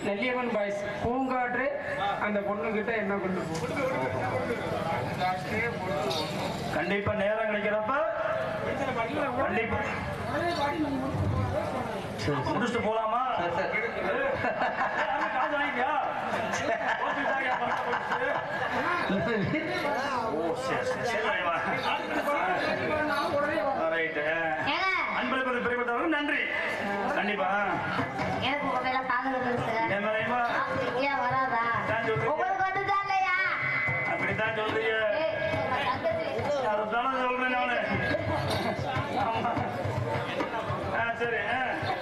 நெல்லியம்மன் boys பூங்காற்று அந்த பொண்ணு கிட்ட என்ன கொண்டு போ கண்டிப்பா நேரம் கிடைக்கிறப்ப கண்டிப்பா முடிச்சுட்டு போலாமா யாரும் காசு வாங்கிட்டியா? ஓட்டு தாயா, பணத்தை போட்டுட்டு. ஓ, சரி, சரி, சரி, வா. ரைட்டு. ஏங்க அன்பளிப்பது பெரியப்பட்டவர்கள் நன்றி கண்டிப்பா எனக்கு உங்க மேல காதல் பெருசு என் மேலயுமா? ஏன் வராதா நான் சொல்றேன். உங்களுக்கு வந்துதான் இல்லையா அப்படித்தான் சொல்றீங்க ஏய், உங்க தங்கச்சி அதுதானே சொல்றேன் நானு ஆமா. ஆ, சரி ஆ.